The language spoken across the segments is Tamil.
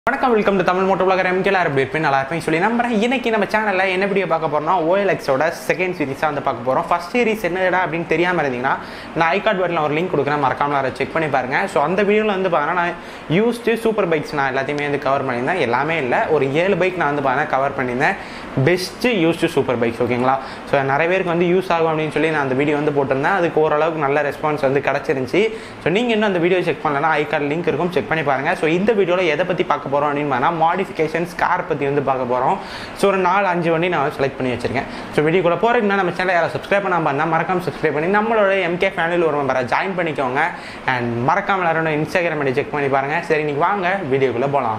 வணக்கம் welcome to Tamil moto blogger எம்கேல எப்படி இருப்பேன் நல்லா இருப்பேன் சொல்லி நம்புறேன் இன்னைக்கு நம்ம சேனலில் என்ன வீடியோ பார்க்க போறோம்னா ஓஎல்எக்ஸோட செகண்ட் சீரிஸாக வந்து பார்க்க போகிறோம் ஃபர்ஸ்ட் சீரிஸ் என்னடா அப்படின்னு தெரியாமல் இருந்தீங்கன்னா நான் ஐகார்ட் வேர்டில் ஒரு லிங்க் கொடுக்குறேன் மறக்காம அதை செக் பண்ணி பாருங்க ஸோ அந்த வீடியோவில் வந்து பாருங்கன்னா நான் யூஸ்டு சூப்பர் பைக்ஸ் நான் எல்லாத்தையுமே வந்து கவர் பண்ணியிருந்தேன் எல்லாமே இல்லை ஒரு ஏழு பைக் நான் வந்து பாருங்க கவர் பண்ணியிருந்தேன் பெஸ்ட்டு யூஸ்டு சூப்பர் பைக்ஸ் ஓகேங்களா ஸோ நிறைய பேருக்கு வந்து யூஸ் ஆகும் அப்படின்னு சொல்லி நான் அந்த வீடியோ வந்து போட்டிருந்தேன் அதுக்கு ஓரளவுக்கு நல்ல ரெஸ்பான்ஸ் வந்து கிடச்சிருந்துச்சு ஸோ நீங்கள் இன்னும் அந்த வீடியோ செக் பண்ணலன்னா ஐகார்ட் லிங்க் இருக்கும் செக் பண்ணி பாருங்கள் ஸோ இந்த வீடியோவில் எதை பற்றி பார்க்க போகிறோம் அப்படின்னு பார்த்தா மாடிஃபிகேஷன்ஸ் கார் பற்றி வந்து பார்க்க போகிறோம் ஸோ ஒரு நாலு அஞ்சு வண்டி நான் செலக்ட் பண்ணி வச்சிருக்கேன் ஸோ வீடியோக்குள்ள போகிறதுக்கு நம்ம சேனல் யாரை சப்ஸ்கிரைப் பண்ணாம பண்ணால் மறக்காம சப்ஸ்கிரைப் பண்ணி நம்மளோட எம்கே ஃபேமிலியில் ஒரு மெம்பரை ஜாயின் பண்ணிக்கோங்க அண்ட் மறக்காம எல்லாரோட இன்ஸ்டாகிராம் ஐடி செக் பண்ணி பாருங்கள் சரி இன்னைக்கு வாங்க வீடியோக்குள்ளே போகலாம்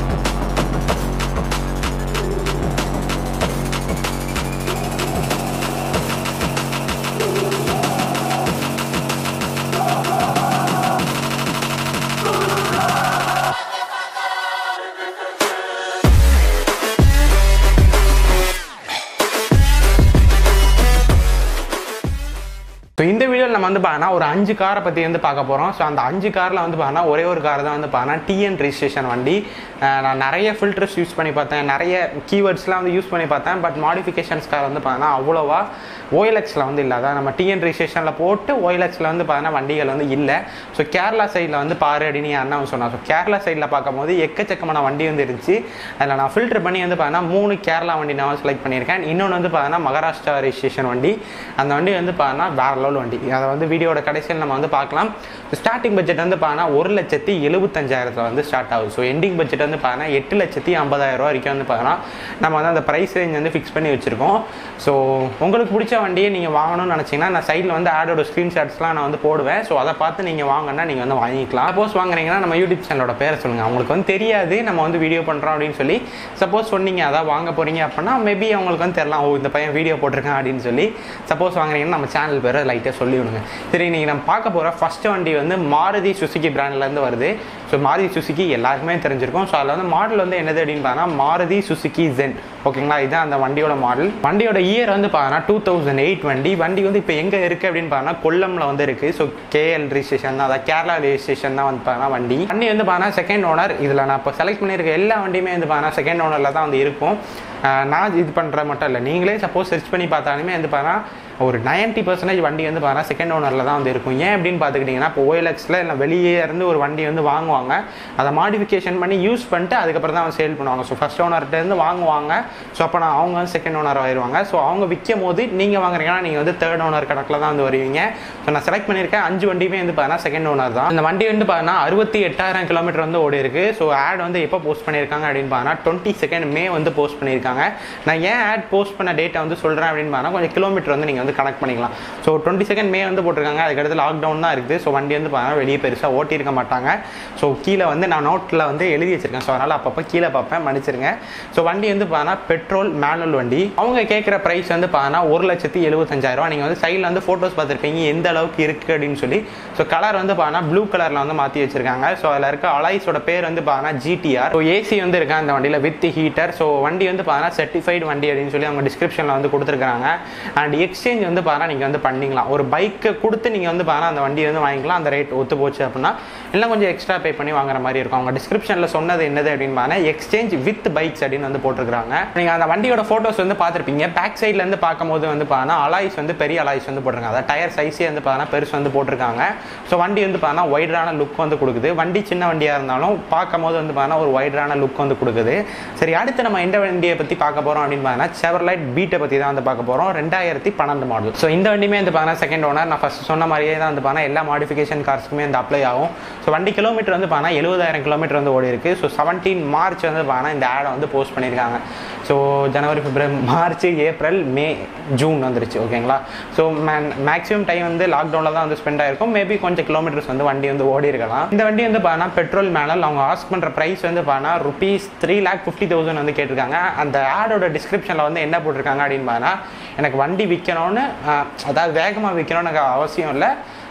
ஸோ இந்த வீடியோவில் நம்ம வந்து பார்த்தா ஒரு அஞ்சு காரை பற்றி வந்து பார்க்க போகிறோம் ஸோ அந்த அஞ்சு காரில் வந்து பார்த்தா ஒரே ஒரு கார் தான் வந்து பார்த்தா டிஎன் ரெஜிஸ்ட்ரேஷன் வண்டி அஹ் நான் நிறைய ஃபில்டர்ஸ் யூஸ் பண்ணி பார்த்தேன் நிறைய கீவேர்ட்ஸ்லாம் வந்து யூஸ் பண்ணி பார்த்தேன் பட் மாடிஃபிகேஷன்ஸ் கார் வந்து பார்த்தா அவ்வளோவா ஓஎல்எக்ஸில் வந்து இல்லை அதான் நம்ம டிஎன் ரெஜிஸ்ட்ரேஷனில் போட்டு ஓஎல்எக்ஸில் வந்து பார்த்தா வண்டிகள் வந்து இல்லை ஸோ கேரளா சைடில் வந்து பாரு அப்படின்னு என் அண்ணன் சொன்னான் ஸோ கேரளா சைடில் பார்க்கும்போது எக்கச்சக்கமான வண்டி வந்து இருந்துச்சு அதில் நான் ஃபில்டர் பண்ணி வந்து பார்த்தா மூணு கேரளா வண்டி நான் செலக்ட் பண்ணியிருக்கேன் இன்னொன்று வந்து பார்த்தா மகாராஷ்டிரா ரெஜிஸ்ட்ரேஷன் வண்டி அந்த வண்டி வந்து பார்த்தா வேற லெவல் வண்டி அதை வந்து வீடியோட கடைசியில் நம்ம வந்து பார்க்கலாம் ஸ்டார்டிங் பட்ஜெட் வந்து பார்த்தா ஒரு லட்சத்தி எழுபத்தஞ்சாயிரத்தில் வந்து ஸ்டார்ட் ஆகுது ஸோ எண்டிங் பட்ஜெட் வந்து பார்த்தா எட்டு லட்சத்தி ஐம்பதாயிரம் ரூபா வரைக்கும் வந்து பார்த்தா நம்ம வந்து அந்த ப்ரைஸ் ரேஞ்ச் வந்து ஃபிக்ஸ் பண்ணி வச்சிருக்கோம் ஸோ உங்களுக்கு பிடிச்ச வண்டியை நீங்கள் வாங்கணும்னு நினச்சிங்கன்னா நான் சைடில் வந்து ஆடோட ஸ்க்ரீன்ஷாட்ஸ்லாம் நான் வந்து போடுவேன் ஸோ அதை பார்த்து நீங்கள் வாங்கினா நீங்கள் வந்து வாங்கிக்கலாம் சப்போஸ் வாங்குறீங்கன்னா நம்ம யூடியூப் சேனலோட பேரை சொல்லுங்கள் அவங்களுக்கு வந்து தெரியாது நம்ம வந்து வீடியோ பண்ணுறோம் அப்படின்னு சொல்லி சப்போஸ் சொன்னீங்க அதான் வாங்க போகிறீங்க அப்படின்னா மேபி அவங்களுக்கு வந்து தெரியலாம் ஓ இந்த பையன் வீடியோ போட்டிருக்கான் அப்படின்னு சொல்லி சப்போஸ் வாங்குறீங்கன்னா நம்ம சேனல் பேரை லைட்டாக சொல்லி விடுங்க சரி இன்னைக்கு நம்ம பார்க்க போகிற ஃபர்ஸ்ட் வண்டி வந்து மாருதி சுசுகி பிராண்ட்லேருந்து வருது ஸோ மாருதி சுசுகி எல்லாருக்குமே தெரிஞ்சிருக்கும் ஸோ அதில் வந்து மாடல் வந்து என்னது அப்படின்னு பார்த்தா மாருதி சுசுகி ஜென் ஓகேங்களா இதுதான் அந்த வண்டியோட மாடல் வண்டியோட இயர் வந்து பார்த்தா டூ தௌசண்ட் எயிட் வண்டி வண்டி வந்து இப்போ எங்கே இருக்குது அப்படின்னு பார்த்தா கொல்லம்ல வந்து இருக்குது ஸோ கேஎல் ரிஜிஸ்ட்ரேஷன் தான் அதாவது கேரளா ரிஜிஸ்ட்ரேஷன் தான் வந்து பார்த்தா வண்டி வண்டி வந்து பார்த்தா செகண்ட் ஓனர் இதில் நான் இப்போ செலக்ட் பண்ணியிருக்க எல்லா வண்டியுமே வந்து பார்த்தா செகண்ட் ஓனரில் தான் வந்து இருக்கும் ஆஹ் நான் இது பண்ணுற மட்டும் இல்லை நீங்களே சப்போஸ் சர்ச் பண்ணி பார்த்தாலுமே வந்து பார்த்தா ஒரு நைன்ட்டி பர்சன்டேஜ் வண்டி வந்து பார்த்தா செகண்ட் ஓனரில் தான் வந்து இருக்கும் ஏன் அப்படின்னு பார்த்துக்கிட்டிங்கன்னா இப்போ ஓஎல்எக்ஸில் இல்லை வெளியே இருந்து ஒரு வண்டி வந்து வாங்குவாங்க அதை மாடிஃபிகேஷன் பண்ணி யூஸ் பண்ணிட்டு அதுக்கப்புறம் தான் சேல் பண்ணுவாங்க ஸோ ஃபஸ்ட் ஓனர்கிட்டேருந்து வாங்குவாங்க ஸோ அப்போ நான் அவங்க வந்து செகண்ட் ஓனர் ஆயிடுவாங்க ஸோ அவங்க விற்கும் போது நீங்கள் வாங்குறீங்கன்னா நீங்கள் வந்து தேர்ட் ஓனர் கணக்கில் தான் வந்து வருவீங்க ஸோ நான் செலக்ட் பண்ணியிருக்கேன் அஞ்சு வண்டியுமே வந்து பார்த்தீங்கன்னா செகண்ட் ஓனர் தான் இந்த வண்டி வந்து பார்த்தீங்கன்னா அறுபத்தி எட்டாயிரம் கிலோமீட்டர் வந்து ஓடி இருக்கு ஸோ ஆட் வந்து எப்போ போஸ்ட் பண்ணியிருக்காங்க அப்படின்னு பார்த்தீங்கன்னா டுவெண்ட்டி செகண்ட் மே வந்து போஸ்ட் பண்ணியிருக்காங்க நான் ஏன் ஆட் போஸ்ட் பண்ண டேட்டை வந்து சொல்கிறேன் அப்படின்னு பார்த்தீங்கன்னா கொஞ்சம் கிலோமீட்டர் வந்து நீங்கள் வந்து கனெக்ட் பண்ணிக்கலாம் ஸோ டுவெண்ட்டி செகண்ட் மே வந்து போட்டிருக்காங்க அதுக்கடுத்து லாக்டவுன் தான் இருக்குது ஸோ வண்டி வந்து பார்த்தீங்கன்னா வெளியே பெருசாக ஓட்டியிருக்க மாட்டாங்க ஸோ கீழே வந்து நான் நோட்டில் வந்து எழுதி வச்சிருக்கேன் ஸோ அதனால் அப்பப்போ கீழே பார்ப்பேன் மன்னிச்சிருங்க ஸோ வண்டி வந்து பார்த்தீங்கன்னா பெட்ரோல் மேனுவல் வண்டி அவங்க கேட்குற ப்ரைஸ் வந்து பார்த்தீங்கன்னா ஒரு லட்சத்தி எழுபத்தஞ்சாயிரம் நீங்கள் வந்து சைடில் வந்து ஃபோட்டோஸ் பார்த்துருப்பீங்க எந்த அளவுக்கு இருக்குது அப்படின்னு சொல்லி ஸோ கலர் வந்து பார்த்தீங்கன்னா ப்ளூ கலரில் வந்து மாற்றி வச்சிருக்காங்க ஸோ அதில் இருக்க அலைஸோட பேர் வந்து பார்த்தீங்கன்னா ஜிடிஆர் ஸோ ஏசி வந்து இருக்கு அந்த வண்டியில் வித் ஹீட்டர் ஸோ வண்டி வந்து பார்த்தீங்கன்னா சர்டிஃபைடு வண்டி அப்படின்னு சொல்லி அவங்க டிஸ்கிரிப்ஷனில் வந்து கொடுத்துருக்காங்க அண்ட் எக்ஸ்சேஞ்ச் வந்து பார்த்தீங்கன்னா நீங்கள் வந்து பண்ணிக்கலாம் ஒரு பைக்கை கொடுத்து நீங்கள் வந்து பார்த்தீங்கன்னா அந்த வண்டியை வந்து வாங்கிக்கலாம் அந்த ரேட் ஒத்து போச்சு அப்படின்னா இல்லை கொஞ்சம் எக்ஸ்ட்ரா பே பண்ணி வாங்குற மாதிரி இருக்கும் அவங்க டிஸ்கிரிப்ஷனில் சொன்னது என்னது அப்படின்னு பார்த்தீங்கன்னா எக்ஸ்சேஞ்ச் வித் பைக்ஸ் அப்படின்னு வந்து போட்டிருக்காங்க நீங்கள் அந்த வண்டியோட ஃபோட்டோஸ் வந்து பார்த்துருப்பீங்க பேக் சைட்லேருந்து பார்க்கும்போது வந்து பார்த்தீங்கன்னா அலாய்ஸ் வந்து பெரிய அலாய்ஸ் வந்து போட்டிருக்காங்க அதாவது டயர் சைஸே வந்து பார்த்தீங்கன்னா பெருசு வந்து போட்டிருக்காங்க ஸோ வண்டி வந்து பார்த்தீங்கன்னா ஒய்டரான லுக் வந்து கொடுக்குது வண்டி சின்ன வண்டியாக இருந்தாலும் பார்க்கும் போது வந்து பார்த்தீங்கன்னா ஒரு ஒய்டரான லுக் வந்து கொடுக்குது சரி அடுத்து நம்ம எந்த வண்டியை பற்றி பார்க்க போகிறோம் அப்படின்னு பார்த்தீங்கன்னா செவர்லைட் பீட்டை பற்றி தான் வந்து பார்க்க போகிறோம் ரெண்டாயிரத்தி பன்னெண்டு மாடல் ஸோ இந்த வண்டியுமே வந்து பார்த்தீங்கன்னா செகண்ட் ஓனர் நான் ஃபஸ்ட் சொன்ன மாதிரியே தான் வந்து பார்த்தீங்கன்னா எல்லா மாடிஃபிகேஷன் கார்ஸ்க்குமே வந்து அப்ளை ஆகும் ஸோ வண்டி கிலோமீட்டர் வந்து பார்த்தீங்கன்னா எழுபதாயிரம் கிலோமீட்டர் வந்து ஓடி இருக்கு ஸோ செவன்டீன் மார்ச் வந்து பார்த்தீங்கன்னா இந்த ஆடை வந்து போஸ்ட் பண்ணியிருக்காங்க ஸோ ஜனவரி பிப்ரவரி மார்ச் ஏப்ரல் மே ஜூன் வந்துருச்சு ஓகேங்களா ஸோ மேக்ஸிமம் டைம் வந்து லாக்டவுனில் தான் வந்து ஸ்பெண்ட் ஆயிருக்கும் மேபி கொஞ்சம் கிலோமீட்டர்ஸ் வந்து வண்டி வந்து ஓடி இருக்கலாம் இந்த வண்டி வந்து பார்த்தீங்கன்னா பெட்ரோல் மேனல் அவங்க ஆஸ்க் பண்ணுற ப்ரைஸ் வந்து பார்த்தீங்கன்னா rupees three lakh fifty thousand வந்து கேட்டிருக்காங்க அந்த ஆடோட டிஸ்கிரிப்ஷனில் வந்து என்ன போட்டிருக்காங்க அப்படின்னு பார்த்தீங்கன்னா எனக்கு வண்டி விற்கணும்னு அதாவது வேகமாக விற்கணும்னு எனக்கு அவசியம் இல்லை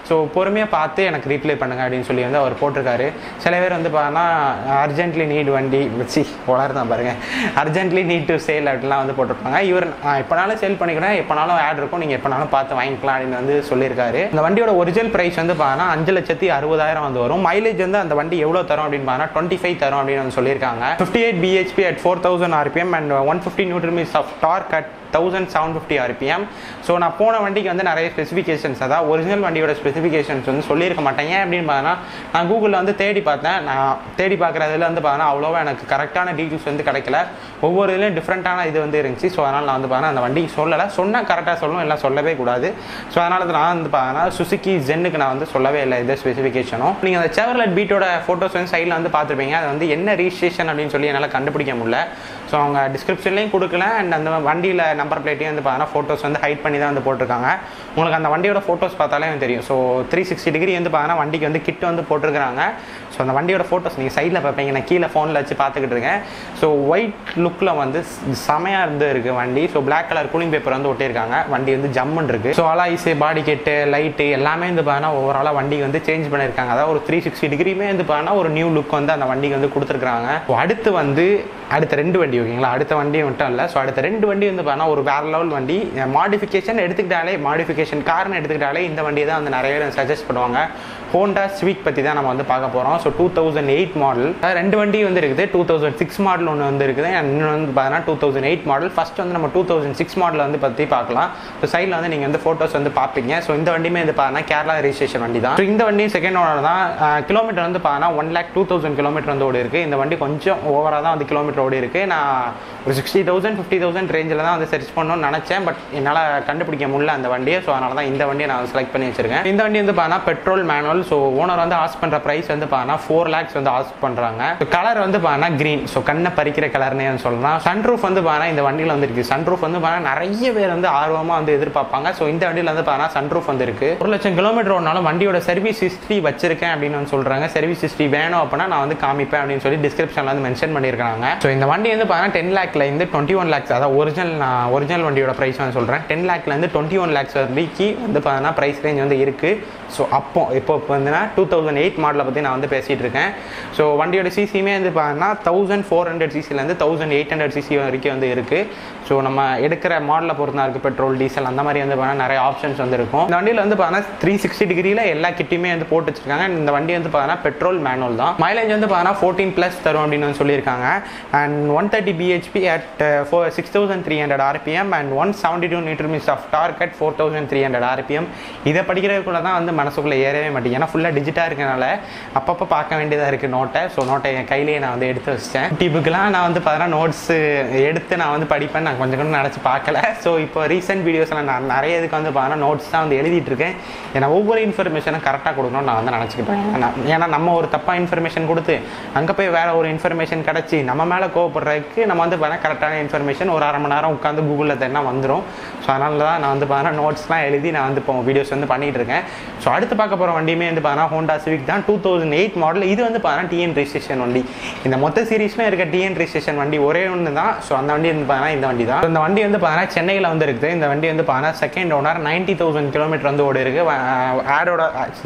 ஸோ பொறுமையாக பார்த்து எனக்கு ரீப்ளை பண்ணுங்க அப்படின்னு சொல்லி வந்து அவர் போட்டிருக்காரு சில பேர் வந்து பார்த்தோன்னா அர்ஜென்ட்லி நீட் வண்டி வச்சு தான் பாருங்க அர்ஜென்ட்லி நீட் டு சேல் அப்படிலாம் வந்து போட்டிருப்பாங்க இவர் நான் எப்போனாலும் சேல் பண்ணிக்கிறேன் எப்போனாலும் ஆட் இருக்கும் நீங்கள் எப்போனாலும் பார்த்து வாங்கிக்கலாம் அப்படின்னு வந்து சொல்லியிருக்காரு இந்த வண்டியோட ஒரிஜினல் ப்ரைஸ் வந்து பார்த்தோன்னா அஞ்சு லட்சத்தி அறுபதாயிரம் வந்து வரும் மைலேஜ் வந்து அந்த வண்டி எவ்வளோ தரும் அப்படின்னு பார்த்தா டுவெண்ட்டி ஃபைவ் தரும் அப்படின்னு வந்து சொல்லியிருக்காங்க fifty eight BHP at four thousand RPM and one fifty newton meters of torque at thousand seven fifty RPM so நான் போன வண்டிக்கு வந்து நிறைய ஸ்பெசிஃபிகேஷன்ஸ் அதாவது ஒரிஜினல் வண்டியோட ஸ்பெசிஃபிகேஷன்ஸ் வந்து சொல்லியிருக்க மாட்டேன் ஏன் அப்படின்னு பார்த்தா நான் கூகுளில் வந்து தேடி பார்த்தேன் நான் தேடி பார்க்குறதுல வந்து பார்த்தா அவ்வளோவா எனக்கு கரெக்டான டீட்டெயில்ஸ் வந்து கிடைக்கல ஒவ்வொரு இதுலையும் டிஃப்ரெண்ட்டான இது வந்து இருந்துச்சு ஸோ அதனால் நான் வந்து பார்த்தா அந்த வண்டி சொல்லலை சொன்னால் கரெக்டாக சொல்லணும் இல்லை சொல்லவே கூடாது ஸோ அதனால் நான் வந்து பார்த்தா சுசுக்கி ஜென்னுக்கு நான் வந்து சொல்லவே இல்லை இது ஸ்பெசிஃபிகேஷனும் நீங்கள் அந்த செவர்லெட் பீட்டோட ஃபோட்டோஸ் வந்து சைடில் வந்து பார்த்துருப்பீங்க அது வந்து என்ன ரிஜிஸ்ட்ரேஷன் அப்படின்னு சொல்லி என்னால் கண்டுபிடிக்க முடியல ஸோ அவங்க டிஸ்கிரிப்ஷன்லேயும் கொடுக்கல அண்ட் அந்த வண்டியில் நம்பர் பிளேட்டையும் வந்து பார்த்தீங்கன்னா ஃபோட்டோஸ் வந்து ஹைட் பண்ணி தான் வந்து போட்டிருக்காங்க உங்களுக்கு அந்த வண்டியோட ஃபோட்டோஸ் பார்த்தாலே எனக்கு தெரியும் so three sixty degree kit பார்த்தீங்கன்னா வண்டிக்கு வந்து கிட் வந்து போட்டிருக்காங்க ஸோ அந்த வண்டியோட ஃபோட்டோஸ் நீங்கள் சைடில் பார்ப்பீங்க நான் கீழே ஃபோனில் வச்சு பார்த்துக்கிட்டு இருக்கேன் ஸோ ஒயிட் லுக்கில் வந்து செமையாக இருந்து இருக்குது வண்டி so black colour cooling paper வந்து ஒட்டியிருக்காங்க வண்டி வந்து ஜம்முன்னு இருக்குது so alloys body kit light எல்லாமே வந்து பார்த்தீங்கன்னா ஓவராலாக வண்டிக்கு வந்து சேஞ்ச் பண்ணியிருக்காங்க அதாவது ஒரு த்ரீ சிக்ஸ்டி டிகிரியுமே வந்து பார்த்தீங்கன்னா ஒரு நியூ லுக் வந்து அந்த வண்டிக்கு வந்து கொடுத்துருக்காங்க ஸோ அடுத்து வந்து அடுத்த ரெண்டு வண்டி ஓகேங்களா அடுத்த வண்டி மட்டும் இல்லை ஸோ அடுத்த ரெண்டு வண்டி வந்து பார்த்தீங்கன்னா ஒரு வேற லெவல் வண்டி மாடிஃபிகேஷன் எடுத்துக்கிட்டாலே மாடிஃபிகேஷன் கார்னு எடுத்துக்கிட்டாலே இந்த வண்டியை தான் வந்து நிறைய பேர் சஜஸ்ட் பண்ணுவாங்க ஹோண்டா ஸ்வீக் பற்றி தான் நம்ம வந்து பார்க்க போகிறோம் so two thousand eight model ரெண்டு வண்டி வந்து இருக்குது டூ தௌசண்ட் சிக்ஸ் மாடல் ஒன்று வந்து இருக்குது இன்னொன்று வந்து பார்த்தீங்கன்னா two thousand eight model first வந்து நம்ம டூ தௌசண்ட் சிக்ஸ் மாடல் வந்து பற்றி பார்க்கலாம் ஸோ சைடில் வந்து நீங்கள் வந்து ஃபோட்டோஸ் வந்து பார்ப்பீங்க ஸோ இந்த வண்டியுமே வந்து பார்த்தீங்கன்னா கேரளா ரெஜிஸ்ட்ரேஷன் வண்டி தான் ஸோ இந்த வண்டி செகண்ட் ஓனர் தான் கிலோமீட்டர் வந்து பார்த்தீங்கன்னா one lakh two thousand kilometre வந்து ஓடி இருக்குது இந்த வண்டி கொஞ்சம் ஓவராக தான் வந்து கிலோமீட்டர் ஓடி இருக்குது நான் ஒரு சிக்ஸ்டி தௌசண்ட் ஃபிஃப்டி தௌசண்ட் ரேஞ்சில் தான் வந்து சர்ச் பண்ணணும்னு நினச்சேன் பட் என்னால் கண்டுபிடிக்க முடியல அந்த வண்டியை ஸோ அதனால தான் இந்த வண்டியை நான் செலக்ட் பண்ணி வச்சிருக்கேன் இந்த வண்டி வந்து பார்த்தீங்கன்னா பெட்ரோல் மேனுவல் ஸோ ஓனர் வந்து ஆஸ் பண்ணுற ப்ரைஸ் வந்து பார்த்தீங்கன்னா ஃபோர் லேக்ஸ் வந்து ஆஸ் பண்ணுறாங்க கலர் வந்து பார்த்தீங்கன்னா க்ரீன் ஸோ கண்ணை பறிக்கிற கலர்னே சொல்லலாம் சன்ரூஃப் வந்து பார்த்தீங்கன்னா இந்த வண்டியில் வந்து இருக்குது சன்ரூஃப் வந்து பார்த்தீங்கன்னா நிறைய பேர் வந்து ஆர்வமாக வந்து எதிர்பார்ப்பாங்க ஸோ இந்த வண்டியில் வந்து பார்த்தீங்கன்னா சன்ரூஃப் வந்து இருக்குது ஒரு லட்சம் கிலோமீட்டர் ஓடினாலும் வண்டியோட சர்வீஸ் ஹிஸ்ட்ரி வச்சிருக்கேன் அப்படின்னு வந்து சொல்கிறாங்க சர்வீஸ் ஹிஸ்ட்ரி வேணும் அப்படின்னா நான் வந்து காமிப்பேன் அப்படின்னு சொல்லி டிஸ்கிரிப்ஷனில் வந்து மென்ஷன் பண்ணியிருக்காங்க ஸோ இந்த வண்டி வந்து பார்த்தீங்கன்னா டென் லேக்ல இருந்து டுவெண்ட்டி ஒன் லேக்ஸ் அதாவது ஒரிஜினல் நான் ஒரிஜினல் வண்டியோட ப்ரைஸ் வந்து சொல்கிறேன் டென் லேக்லேருந்து டுவெண்ட்டி ஒன் லேக்ஸ் வரைக்கும் வந்து பார்த்தீங்கன்னா ப்ரைஸ் ரேஞ்ச் வந்து இருக்குது ஸோ அப்போ இப்போ இப்போ வந்துன்னா டூ தௌசண்ட் எயிட் மாடலை பற்றி நான் வந்து பேசிகிட்டு இருக்கேன் ஸோ வண்டியோட சிசியுமே வந்து பார்த்தீங்கன்னா தௌசண்ட் ஃபோர் ஹண்ட்ரட் சிசிலேருந்து தௌசண்ட் எயிட் ஹண்ட்ரட் சிசி வரைக்கும் வந்து இருக்குது ஸோ நம்ம எடுக்கிற மாடலை பொறுத்தா இருக்குது பெட்ரோல் டீசல் அந்த மாதிரி வந்து பார்த்தீங்கன்னா நிறைய ஆப்ஷன்ஸ் வந்து இருக்கும் இந்த வண்டியில் வந்து பார்த்தீங்கன்னா த்ரீ சிக்ஸ்டி டிகிரியில் எல்லா கிட்டையுமே வந்து போட்டு வச்சிருக்காங்க இந்த வண்டி வந்து பார்த்தீங்கன்னா பெட்ரோல் மேனுவல் தான் மைலேஜ் வந்து பார்த்தீங்கன்னா ஃபோர்டீன் ப்ளஸ் தரும் அப்படின்னு வந்து சொல்லியிருக்காங்க and one thirty BHP at four six thousand three hundred RPM and one seventy two metre miss of torque at four thousand three hundred RPM இதை படிக்கிறதுக்குள்ள தான் வந்து மனசுக்குள்ளே ஏறவே மாட்டேங்க ஏன்னா ஃபுல்லாக டிஜிட்டாக இருக்கனால அப்பப்போ பார்க்க வேண்டியதாக இருக்குது நோட்டை ஸோ நோட்டை என் கையிலேயே நான் வந்து எடுத்து வச்சிட்டேன் டிப்புக்கெலாம் நான் வந்து பார்த்தீங்கன்னா நோட்ஸ் எடுத்து நான் வந்து படிப்பேன் நான் கொஞ்சம் கொஞ்சம் நினச்சி பார்க்கல ஸோ இப்போ ரீசெண்ட் வீடியோஸில் நான் நிறைய இதுக்கு வந்து பார்த்தீங்கன்னா நோட்ஸ் தான் வந்து எழுதிட்டு இருக்கேன் ஏன்னா ஒவ்வொரு இன்ஃபர்மேஷனும் கரெக்டாக கொடுக்கணும்னு நான் வந்து நினச்சிக்கிட்டேன் ஏன்னா ஏன்னா நம்ம ஒரு தப்பாக இன்ஃபர்மேஷன் கொடுத்து அங்கே போய் வேற ஒரு இன்ஃபர்மேஷன் கிடச்சி நம்ம மேலே கோவப்படுறதுக்கு நம்ம வந்து பார்த்தீங்கன்னா கரெக்டான இன்ஃபர்மேஷன் ஒரு அரை மணி நேரம் உட்காந்து கூகுளில் தேடினா வந்துடும் ஸோ அதனால தான் நான் வந்து பார்த்தீங்கன்னா நோட்ஸ்லாம் எழுதி நான் வந்து இப்போ வீடியோஸ் வந்து பண்ணிட்டு இருக்கேன் ஸோ அடுத்து பார்க்க போகிற வண்டியுமே வந்து பார்த்தீங்கன்னா ஹோண்டா சிவிக் தான் டூ தௌசண்ட் எயிட் மாடல் இது வந்து பார்த்தீங்கன்னா டிஎன் ரெஜிஸ்ட்ரேஷன் வண்டி இந்த மொத்த சீரீஸ்மே இருக்க டிஎன் ரெஜிஸ்ட்ரேஷன் வண்டி ஒரே ஒன்று தான் ஸோ அந்த வண்டி வந்து பார்த்தீங்கன்னா இந்த வண்டி தான் இந்த வண்டி வந்து பார்த்தீங்கன்னா சென்னையில் வந்து இருக்குது இந்த வண்டி வந்து பார்த்தீங்கன்னா second owner ninety thousand kilometre வந்து ஓடி இருக்கு ஆடோட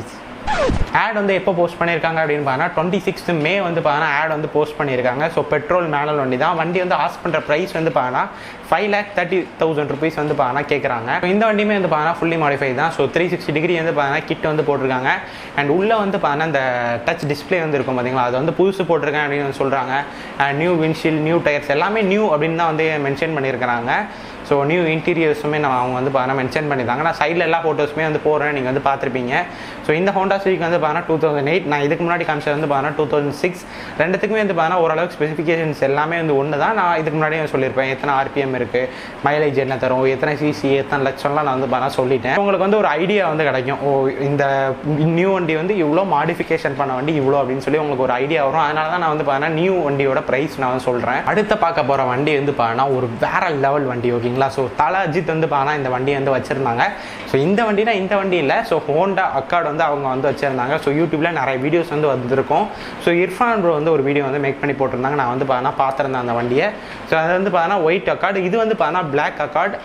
ஆட் வந்து எப்போ போஸ்ட் பண்ணியிருக்காங்க அப்படின்னு பார்த்தீங்கன்னா டுவெண்ட்டி சிக்ஸ்த் மே வந்து பார்த்தீங்கன்னா ஆட் வந்து போஸ்ட் பண்ணியிருக்காங்க ஸோ பெட்ரோல் மேனல் வண்டி தான் வண்டி வந்து ஆஸ் பண்ணுற ப்ரைஸ் வந்து பார்த்தீங்கன்னா five lakh thirty thousand rupees வந்து பார்த்தீங்கன்னா கேட்குறாங்க இந்த வண்டியுமே வந்து பார்த்தீங்கன்னா ஃபுல்லி மாடிஃபை தான் so three sixty degree kit பார்த்தீங்கன்னா கிட் வந்து போட்டிருக்காங்க அண்ட் உள்ளே வந்து பார்த்தீங்கன்னா இந்த டச் டிஸ்பிளே வந்து இருக்கும் பார்த்தீங்களா அது வந்து புதுசு போட்டிருக்கேன் அப்படின்னு வந்து சொல்கிறாங்க நியூ விண்ட்ஷீல் நியூ டயர்ஸ் எல்லாமே நியூ அப்படின்னு தான் வந்து மென்ஷன் பண்ணியிருக்கிறாங்க ஸோ நியூ இன்டீரியர்ஸுமே நம்ம அவங்க வந்து பார்த்தீங்கன்னா மென்ஷன் பண்ணியிருந்தாங்க நான் சைடில் எல்லா ஃபோட்டோஸுமே வந்து போடுறேன் நீங்கள் வந்து பார்த்துருப்பீங்க ஸோ இந்த ஹோண்டா சிவிக் வந்து பார்த்தீங்கன்னா டூ தௌசண்ட் எயிட் நான் இதுக்கு முன்னாடி காமிச்சது வந்து பார்த்தீங்கன்னா டூ தௌசண்ட் சிக்ஸ் ரெண்டுத்துக்குமே வந்து பார்த்தீங்கன்னா ஓரளவுக்கு ஸ்பெசிஃபிகேஷன்ஸ் எல்லாமே வந்து ஒன்று தான் நான் இதுக்கு முன்னாடியே சொல்லியிருப்பேன் எத்தனை ஆர்பிஎம் இருக்குது மைலேஜ் என்ன தரும் எத்தனை சிசி எத்தனை லட்சம்லாம் நான் வந்து பார்த்தீங்கன்னா சொல்லிட்டேன் உங்களுக்கு வந்து ஒரு ஐடியா வந்து கிடைக்கும் ஓ இந்த நியூ வண்டி வந்து இவ்வளோ மாடிஃபிகேஷன் பண்ண வண்டி இவ்வளோ அப்படின்னு சொல்லி உங்களுக்கு ஒரு ஐடியா வரும் அதனால தான் நான் வந்து பார்த்தீங்கன்னா நியூ வண்டியோட ப்ரைஸ் நான் வந்து சொல்கிறேன் அடுத்த பார்க்க போகிற வண்டி வந்து பார்த்தீங்கன்னா ஒரு வேற லெவல் வண்டி ஓகேங்களா ஸோ தல அஜித் வந்து பார்த்தீங்கன்னா இந்த வண்டியை வந்து வச்சுருந்தாங்க ஸோ இந்த வண்டினா இந்த வண்டி இல்லை ஸோ ஹோண்டா அக்கார்டு வந்து அவங்க வந்து வச்சுருந்தாங்க ஸோ யூடியூப்பில் நிறைய வீடியோஸ் வந்து வந்திருக்கும் ஸோ இர்ஃபான் ப்ரோ வந்து ஒரு வீடியோ வந்து மேக் பண்ணி போட்டிருந்தாங்க நான் வந்து பார்த்தீங்கன்னா பார்த்துருந்தேன் அந்த வண்டியை ஸோ அது வந்து பார்த்தீங்கன்னா ஒயிட் அக்கார்டு இது வந்து பார்த்தீங்கன்னா பிளாக் அக்கார்டு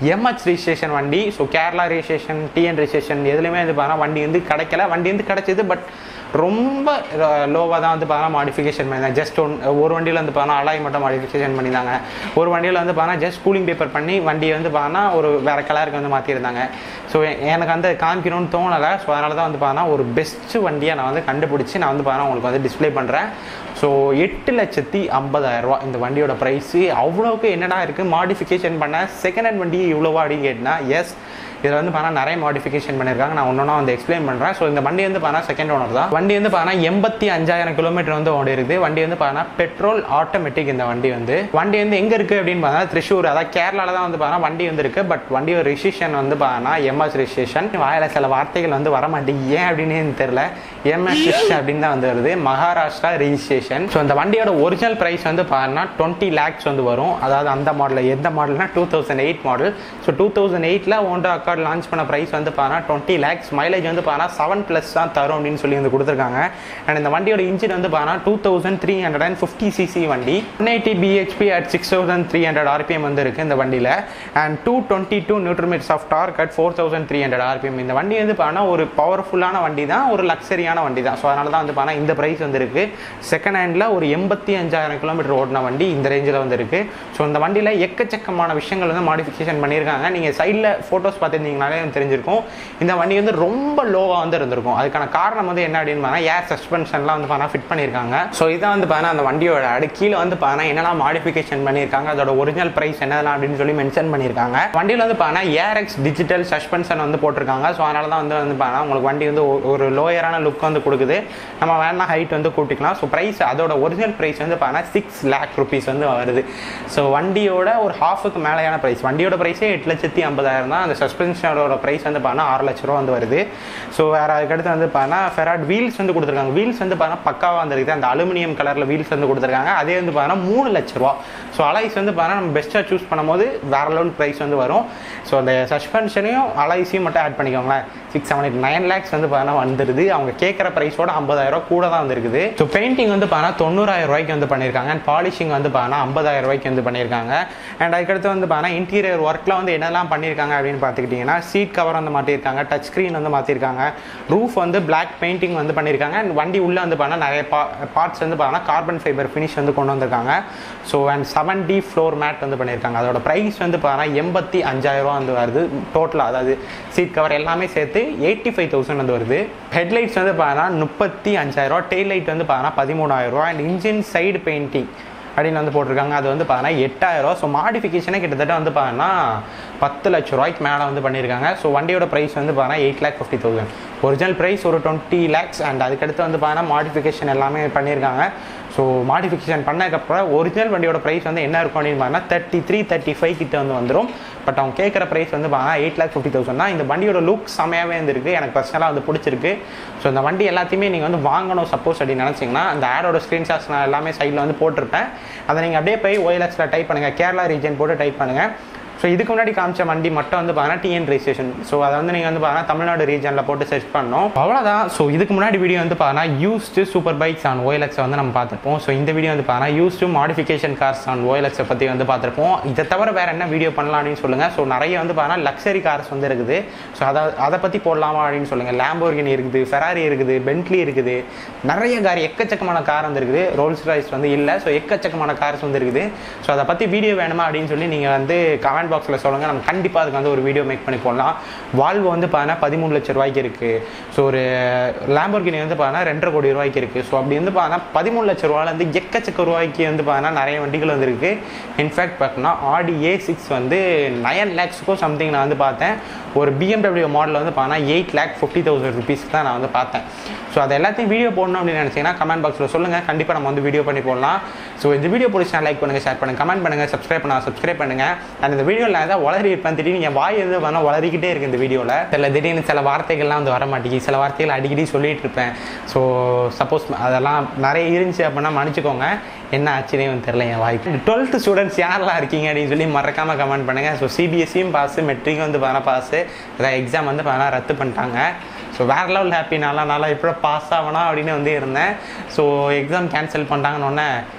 எம்ஹெச் ரிஜிஸ்ட்ரேஷன் வண்டி so Kerala registration TN registration எதுலையுமே வந்து பார்த்தா வண்டி வந்து கிடைக்கல வண்டி வந்து கிடைச்சது பட் ரொம்ப லோவாக தான் வந்து பார்த்தா மாடிஃபிகேஷன் பண்ணியிருந்தாங்க ஜஸ்ட் ஒன் ஒரு வண்டியில் வந்து பார்த்தா அலாய் மட்டும் மாடிஃபிகேஷன் பண்ணியிருந்தாங்க ஒரு வண்டியில் வந்து பார்த்தா ஜஸ்ட் கூலிங் பேப்பர் பண்ணி வண்டியை வந்து பார்த்தா ஒரு வேறு கலருக்கு வந்து மாற்றிருந்தாங்க ஸோ எனக்கு வந்து காமிக்கணும்னு தோணலை ஸோ அதனால தான் வந்து பார்த்தா ஒரு பெஸ்ட் வண்டியை நான் வந்து கண்டுபிடிச்சி நான் வந்து பார்த்தா உங்களுக்கு வந்து டிஸ்ப்ளே பண்ணுறேன் ஸோ எட்டு லட்சத்தி ஐம்பதாயிரம் ரூபா இந்த வண்டியோட ப்ரைஸு அவ்வளோக்கு என்னடா இருக்குது மாடிஃபிகேஷன் பண்ண செகண்ட் ஹேண்ட் வண்டி இவ்வளோவா அப்படின்னு கேட்டினா எஸ் இதில் வந்து பார்த்தா நிறைய மாடிஃபிகேஷன் பண்ணியிருக்காங்க நான் ஒன்றா வந்து எக்ஸ்பிளைன் பண்ணுறேன் ஸோ இந்த வண்டி வந்து பார்த்தா செகண்ட் ஓனர் தான் வண்டி வந்து பார்த்தா எண்பத்தி அஞ்சாயிரம் கிலோமீட்டர் வந்து ஓடி இருக்குது வண்டி வந்து பார்த்தா பெட்ரோல் ஆட்டோமேட்டிக் இந்த வண்டி வந்து வண்டி வந்து எங்கே இருக்குது அப்படின்னு பார்த்தா திருச்சூர் அதாவது கேரளாவில் தான் வந்து பார்த்தா வண்டி வந்து இருக்குது பட் வண்டியோட ரிஜிஸ்ட்ரேஷன் வந்து பார்த்தா எம்எஸ் ரிஜிஸ்ட்ரேஷன் வாயில சில வார்த்தைகள் வந்து வர மாட்டேங்குது ஏன் அப்படின்னு எனக்கு தெரியல எம்எஸ் அப்படின்னு தான் வந்து வருது மகாராஷ்டிரா ரிஜிஸ்ட்ரேஷன் ஸோ இந்த வண்டியோட ஒரிஜினல் ப்ரைஸ் வந்து பார்த்தா டுவெண்ட்டி லேக்ஸ் வந்து வரும் அதாவது அந்த மாடல் எந்த மாடல்னா two thousand eight model so two thousand எயிட்டில் ஓண்டா அக்கார்ட் லான்ச் பண்ண ப்ரைஸ் வந்து பார்த்தா டுவெண்ட்டி லேக்ஸ் மைலேஜ் வந்து பார்த்தா செவன் ப்ளஸ் தான் தரும் அப்படின்னு சொல்லி வந்து கொடுத்துருக்காங்க அண்ட் இந்த வண்டியோட இன்ஜின் வந்து பார்த்தா two thousand three hundred and fifty CC வண்டி one eighty BHP at six thousand three hundred RPM வந்து இருக்குது இந்த வண்டியில் and two twenty two newton metres of torque at four thousand three hundred RPM இந்த வண்டி வந்து பார்த்தா ஒரு பவர்ஃபுல்லான வண்டி தான் ஒரு லக்ஸரியான வண்டி தான் ஸோ அதனால தான் வந்து பார்த்தா இந்த ப்ரைஸ் வந்து இருக்குது செகண்ட் ஹேண்டில் ஒரு எண்பத்தி அஞ்சாயிரம் கிலோமீட்டர் ஓடின வண்டி இந்த ரேஞ்சில் வந்து இருக்குது ஸோ இந்த வண்டியில் எக்கச்சக்கமான விஷயங்கள் வந்து மாடிஃபிகேஷன் பண்ணியிருக்காங்க நீங்கள் சைடில் ஃபோட்டோஸ் பார்த்துருந்தீங்கனாலே வந்து தெரிஞ்சிருக்கும் இந்த வண்டி வந்து ரொம்ப லோவாக வந்து இருந்திருக்கும் அதுக்கான காரணம் வந்து என்ன அப்படின்னு பார்த்தா ஏர் சஸ்பென்ஷன்லாம் வந்து பார்த்தா ஃபிட் பண்ணியிருக்காங்க ஸோ இதான் வந்து பார்த்தா அந்த வண்டியோட அடு கீழே வந்து பார்த்தா என்னெல்லாம் மாடிஃபிகேஷன் பண்ணியிருக்காங்க அதோட ஒரிஜினல் ப்ரைஸ் என்னெல்லாம் அப்படின்னு சொல்லி மென்ஷன் பண்ணியிருக்காங்க வண்டியில் வந்து பார்த்தா ஏர்எக்ஸ் டிஜிட்டல் சஸ்பென்ஷன் வந்து போட்டிருக்காங்க ஸோ அதனால தான் வந்து வந்து பார்த்தா உங்களுக்கு வண்டி வந்து ஒ- ஒரு லோயரான லுக் வந்து கொடுக்குது நம்ம வேணா ஹைட் வந்து கூட்டிக்கலாம் ஸோ ப்ரைஸ் அதோட ஒரிஜினல் ப்ரைஸ் வந்து பார்த்தா சிக்ஸ் லேக் ருபீஸ் வந்து வருது ஸோ வண்டியோட ஒரு ஹாஃபுக்கு மேலேயான ப்ரைஸ் வண்டியோட ப்ரைஸே எட்டு லட்சத்தி ஐம்பதாயிரம் தான் அந்த சஸ்பென்ஷனோட ப்ரைஸ் வந்து பார்த்தா ஆறு லட்ச ரூபா வந்து வருது ஸோ வேறு அதுக்கடுத்து வந்து பார்த்தா ஃபெராட் வீல்ஸ் வந்து கொடுத்துருக்காங்க வீல்ஸ் வந்து பார்த்தா பக்காவாக வந்துருக்குது அந்த அலுமினியம் கலரில் வீல்ஸ் வந்து கொடுத்துருக்காங்க அதே வந்து பார்த்தா மூணு லட்ச ரூபா ஸோ அலைஸ் வந்து பார்த்தா நம்ம பெஸ்ட்டாக சூஸ் பண்ணும்போது வேற லெவல் ப்ரைஸ் வந்து வரும் ஸோ அந்த சஸ்பென்ஷனையும் அலைஸையும் மட்டும் ஆட் பண்ணிக்கோங்களேன் six seven eight nine lakhs வந்து பார்த்தா வந்துருது அவங்க கேட்குற ப்ரைஸோட ஐம்பதாயிரம் ரூபா கூட தான் வந்துருக்குது ஸோ பெயிண்டிங் வந்து பார்த்தா தொண்ணூறாயிரம் ரூபாய்க்கு வந்து பண்ணியிருக்காங்க அண்ட் பாலிஷிங் வந்து பார்த்தா ஐம்பதாயிரம் ரூபாய்க்கு வந்து பண்ணியிருக்காங்க அண்ட் அதுக்கடுத்து வந்து பார்த்தா இன்டீரியர் ஒர்க்கில் வந்து என்னெல்லாம் பண்ணியிருக்காங்க அப்படின்னு பார்த்துக்கிட்டிங்கன்னா சீட் கவர் வந்து மாட்டியிருக்காங்க டச் ஸ்க்ரீன் வந்து மாற்றிருக்காங்க ரூஃப் வந்து பிளாக் பெயிண்டிங் வந்து பண்ணியிருக்காங்க அண்ட் வண்டி உள்ளே வந்து பார்த்தா நிறைய பா பார்ட்ஸ் வந்து பார்த்தா கார்பன் ஃபைபர் ஃபினிஷ் வந்து கொண்டு வந்திருக்காங்க so and seven D floor mat வந்து பண்ணியிருக்காங்க அதோட ப்ரைஸ் வந்து பார்த்தா எண்பத்தி அஞ்சாயிரம் ரூபா வந்து வருது டோட்டலாக அதாவது சீட் கவர் எல்லாமே சேர்த்து எயிட்டி ஃபைவ் தௌசண்ட் வந்து வருது ஹெட்லைட்ஸ் வந்து பார்த்தா முப்பத்தி அஞ்சாயிரம் ரூபா டெய்ல் லைட் வந்து பார்த்தா பதிமூணாயிரம் ரூபா அண்ட் இன்ஜின் சைடு பெயிண்டிங் அப்படின்னு வந்து போட்டிருக்காங்க அது வந்து பார்த்தீங்கன்னா எட்டாயிரம் ஸோ மாடிஃபிகேஷனே கிட்டத்தட்ட வந்து பார்த்தீங்கன்னா பத்து லட்ச ரூபாய்க்கு மேலே வந்து பண்ணியிருக்காங்க ஸோ வண்டியோட ப்ரைஸ் வந்து பார்த்தீங்கன்னா eight lakh fifty thousand original price ஒரு டுவெண்ட்டி லேக்ஸ் அண்ட் அதுக்கடுத்து வந்து பார்த்தீங்கன்னா மாடிஃபிகேஷன் எல்லாமே பண்ணியிருக்காங்க ஸோ மாடிஃபிகேஷன் பண்ணதுக்கப்புறம் ஒரிஜினல் வண்டியோட ப்ரைஸ் வந்து என்ன இருக்கும் அப்படின்னு பார்த்தீங்கன்னா தேர்ட்டி த்ரீ தேர்ட்டி ஃபைவ் கிட்ட வந்து வந்துடும் பட் அவங்க கேட்குற ப்ரைஸ் வந்து பார்த்தீங்கன்னா எயிட் லேக் ஃபிஃப்டி தௌசண்ட் தான் இந்த வண்டியோட லுக் செமையாகவே இருந்திருக்கு எனக்கு பர்சனலாக வந்து பிடிச்சிருக்கு ஸோ இந்த வண்டி எல்லாத்தையுமே நீங்கள் வந்து வாங்கணும் சப்போஸ் அப்படின்னு நினச்சிங்கன்னா அந்த ஆடோட ஸ்க்ரீன்ஷாட்ஸ் நான் எல்லாமே சைடில் வந்து போட்டிருப்பேன் அதை நீங்கள் அப்படியே போய் ஓஎல்எக்ஸில் டைப் பண்ணுங்கள் கேரளா ரீஜன் போட்டு டைப் பண்ணுங்கள் ஸோ இதுக்கு முன்னாடி காமிச்ச வண்டி மட்டும் வந்து பார்த்தீங்கன்னா டிஎன் ரெஜிஸ்ட்ரேஷன் ஸோ அதை வந்து நீங்கள் வந்து பார்த்தீங்கன்னா தமிழ்நாடு ரீஜனில் போட்டு சர்ச் பண்ணோம் அவ்வளோதான் ஸோ இதுக்கு முன்னாடி வீடியோ வந்து பார்த்தீங்கன்னா used super bikes on OLX வந்து நம்ம பார்த்துருப்போம் ஸோ இந்த வீடியோ வந்து பார்த்தீங்கன்னா யூஸ்டு மாடிஃபிகேஷன் கார்ஸ் ஆன் ஓஎல்எக்ஸை பற்றி வந்து பார்த்துருப்போம் இதை தவிர வேறு என்ன வீடியோ பண்ணலாம் அப்படின்னு சொல்லுங்கள் ஸோ நிறைய வந்து பார்த்தீங்கன்னா லக்ஸரி கார்ஸ் வந்து இருக்குது ஸோ அதை அதை பற்றி போடலாமா அப்படின்னு சொல்லுங்கள் லேம்போர்கினி இருக்குது ஃபெராரி இருக்குது பென்ட்லி இருக்குது நிறைய கார் எக்கச்சக்கமான கார் வந்து இருக்குது ரோல்ஸ் ராய்ஸ் வந்து இல்லை ஸோ எக்கச்சக்கமான கார்ஸ் வந்து இருக்குது ஸோ அதை பற்றி வீடியோ வேணுமா அப்படின்னு சொல்லி நீங்கள் வந்து கமெண்ட் பாக்ஸில் சொல்லுங்கள் நம்ம கண்டிப்பாக அதுக்கு வந்து ஒரு வீடியோ மேக் பண்ணி போடலாம் வால்வோ வந்து பார்த்தீங்கன்னா பதிமூணு லட்சம் ரூபாய்க்கு இருக்குது ஸோ ஒரு லேம்போர்கினி வந்து பார்த்தீங்கன்னா ரெண்டரை கோடி ரூபாய்க்கு இருக்குது ஸோ அப்படி வந்து பார்த்தீங்கன்னா பதிமூணு லட்ச ரூபாயிலேருந்து எக்கச்சக்க ரூபாய்க்கு வந்து பார்த்தீங்கன்னா நிறைய வண்டிகள் வந்து இருக்குது இன்ஃபேக்ட் பார்த்தோன்னா ஆடி ஏ சிக்ஸ் வந்து நயன் லேக்ஸுக்கும் சம்திங் நான் வந்து பார்த்தேன் ஒரு பிஎம்டபிள்யூ மாடல் வந்து பார்த்தீங்கன்னா எயிட் லேக் ஃபிஃப்டி தௌசண்ட் ருபீஸ்க்கு தான் நான் வந்து பார்த்தேன் ஸோ அது எல்லாத்தையும் வீடியோ போடணும் அப்படின்னு நினச்சிங்கன்னா கமெண்ட் பாக்ஸில் சொல்லுங்கள் கண்டிப்பாக நம்ம வந்து வீடியோ பண்ணி போடலாம் ஸோ இந்த வீடியோ பிடிச்சா லைக் பண்ணுங்கள் ஷேர் பண்ணுங்கள் கமெண்ட் பண்ணுங்கள் சப்ஸ்கிரைப் பண்ண சப்ஸ்கிரைப் பண்ணுங்கள் அண்ட் இந்த வீடியோவில் நான் ஏதாவது வளரி இருப்பேன் திடீர்னு என் வாய் எது வேணால் வளரிக்கிட்டே இருக்கு இந்த வீடியோவில் சில திடீர்னு சில வார்த்தைகள்லாம் வந்து வர மாட்டேங்குது சில வார்த்தைகள் அடிக்கடி சொல்லிட்டு இருப்பேன் ஸோ சப்போஸ் அதெல்லாம் நிறைய இருந்துச்சு அப்படின்னா மன்னிச்சுக்கோங்க என்ன ஆச்சுனே வந்து தெரில என் வாய்க்கு டுவெல்த்து ஸ்டூடெண்ட்ஸ் யாரெல்லாம் இருக்கீங்க அப்படின்னு சொல்லி மறக்காமல் கமெண்ட் பண்ணுங்கள் ஸோ சிபிஎஸ்சியும் பாஸ் மெட்ரிக்கும் வந்து பார்த்தா பாஸ் அதான் எக்ஸாம் வந்து பார்த்தா ரத்து பண்ணிட்டாங்க ஸோ வேற லெவல் ஹாப்பி நல்லா நல்லா இப்போ பாஸ் ஆகணும் அப்படின்னு வந்து இருந்தேன் ஸோ எக்ஸாம் கேன்சல் பண்ணிட்டாங்கன்னு உடனே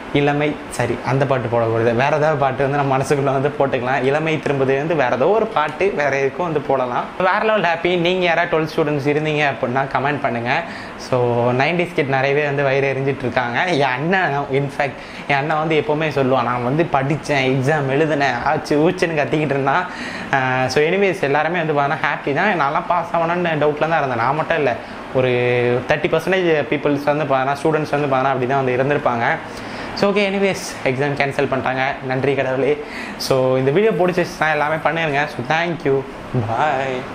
இளமை சரி அந்த பாட்டு போடக்கூடாது வேற ஏதாவது பாட்டு வந்து நம்ம மனசுக்குள்ள வந்து போட்டுக்கலாம் இளமை திரும்புது வந்து வேற ஏதோ ஒரு பாட்டு வேற எதுக்கும் வந்து போடலாம் வேற லெவல் ஹாப்பி நீங்க யாராவது டுவெல்த் ஸ்டூடெண்ட்ஸ் இருந்தீங்க அப்படின்னா கமெண்ட் பண்ணுங்க ஸோ நைன்டிஸ் கிட் நிறையவே வந்து வயிறு எரிஞ்சிட்டு இருக்காங்க என் அண்ணன் இன்ஃபேக்ட் என் அண்ணன் வந்து எப்போவுமே சொல்லுவான் நான் வந்து படித்தேன் எக்ஸாம் எழுதினேன் ஆச்சு ஊச்சுன்னு கத்திக்கிட்டு இருந்தான் ஸோ எனிவேஸ் எல்லாருமே வந்து பார்த்தா ஹாப்பி தான் நான்லாம் பாஸ் ஆகணும்னு டவுட்டில் தான் இருந்தேன் நான் மட்டும் இல்லை ஒரு தேர்ட்டி பர்சன்டேஜ் பீப்புள்ஸ் வந்து பார்த்தா ஸ்டூடெண்ட்ஸ் வந்து பார்த்தா அப்படி தான் வந்து இருந்திருப்பாங்க so okay anyways exam cancel பண்ணிட்டாங்க நன்றி கடவுளே ஸோ இந்த வீடியோ பிடிச்சிச்சுன்னா எல்லாமே பண்ணிடுங்க ஸோ தேங்க்யூ பாய்